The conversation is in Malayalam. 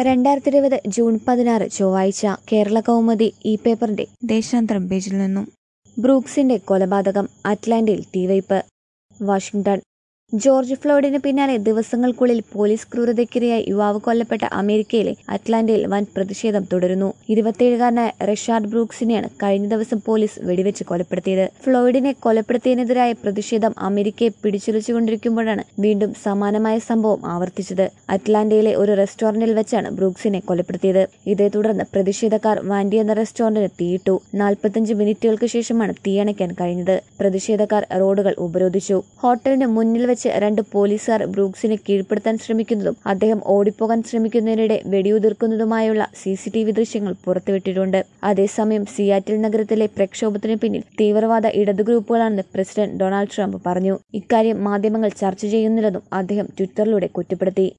രണ്ടായിരത്തി ഇരുപത് ജൂൺ പതിനാറ് ചൊവ്വാഴ്ച കേരള കൗമുദി ഈ പേപ്പറിന്റെ ദേശാന്തരം പേജിൽ നിന്നും ബ്രൂക്സിന്റെ കൊലപാതകം അറ്റ്ലാന്റയിൽ തീവയ്പ് വാഷിംഗ്ടൺ ജോർജ് ഫ്ലോയിഡിന് പിന്നാലെ ദിവസങ്ങൾക്കുള്ളിൽ പോലീസ് ക്രൂരതയ്ക്കിരയായി യുവാവ് കൊല്ലപ്പെട്ട അമേരിക്കയിലെ അറ്റ്ലാന്റയിൽ വൻ പ്രതിഷേധം തുടരുന്നു ഇരുപത്തിയേഴുകാരനായ റിഷാർഡ് ബ്രൂക്സിനെയാണ് കഴിഞ്ഞ ദിവസം പോലീസ് വെടിവെച്ച് കൊലപ്പെടുത്തിയത് ഫ്ലോയിഡിനെ കൊലപ്പെടുത്തിയതിനെതിരായ പ്രതിഷേധം അമേരിക്കയെ പിടിച്ചുലച്ചുകൊണ്ടിരിക്കുമ്പോഴാണ് വീണ്ടും സമാനമായ സംഭവം ആവർത്തിച്ചത് അറ്റ്ലാന്റയിലെ ഒരു റെസ്റ്റോറന്റിൽ വെച്ചാണ് ബ്രൂക്സിനെ കൊലപ്പെടുത്തിയത് ഇതേ തുടർന്ന് പ്രതിഷേധക്കാർ വാൻഡി എന്ന റെസ്റ്റോറന്റിന് തീയിട്ടു നാൽപ്പത്തഞ്ച് മിനിറ്റുകൾക്ക് ശേഷമാണ് തീയണയ്ക്കാൻ കഴിഞ്ഞത് പ്രതിഷേധക്കാർ റോഡുകൾ ഉപരോധിച്ചു ഹോട്ടലിന് മുന്നിൽ വെച്ച് രണ്ട് പോലീസുകാർ ബ്രൂക്സിനെ കീഴ്പ്പെടുത്താൻ ശ്രമിക്കുന്നതും അദ്ദേഹം ഓടിപ്പോകാൻ ശ്രമിക്കുന്നതിനിടെ വെടിയുതിർക്കുന്നതുമായുള്ള സി സി ടി വി ദൃശ്യങ്ങൾ പുറത്തുവിട്ടിട്ടുണ്ട് അതേസമയം സിയാറ്റിൽ നഗരത്തിലെ പ്രക്ഷോഭത്തിന് പിന്നിൽ തീവ്രവാദ ഇടതു ഗ്രൂപ്പുകളാണെന്ന് പ്രസിഡന്റ് ഡൊണാൾഡ് ട്രംപ് പറഞ്ഞു ഇക്കാര്യം മാധ്യമങ്ങൾ ചർച്ച ചെയ്യുന്നില്ലെന്നും അദ്ദേഹം ട്വിറ്ററിലൂടെ കുറ്റപ്പെടുത്തി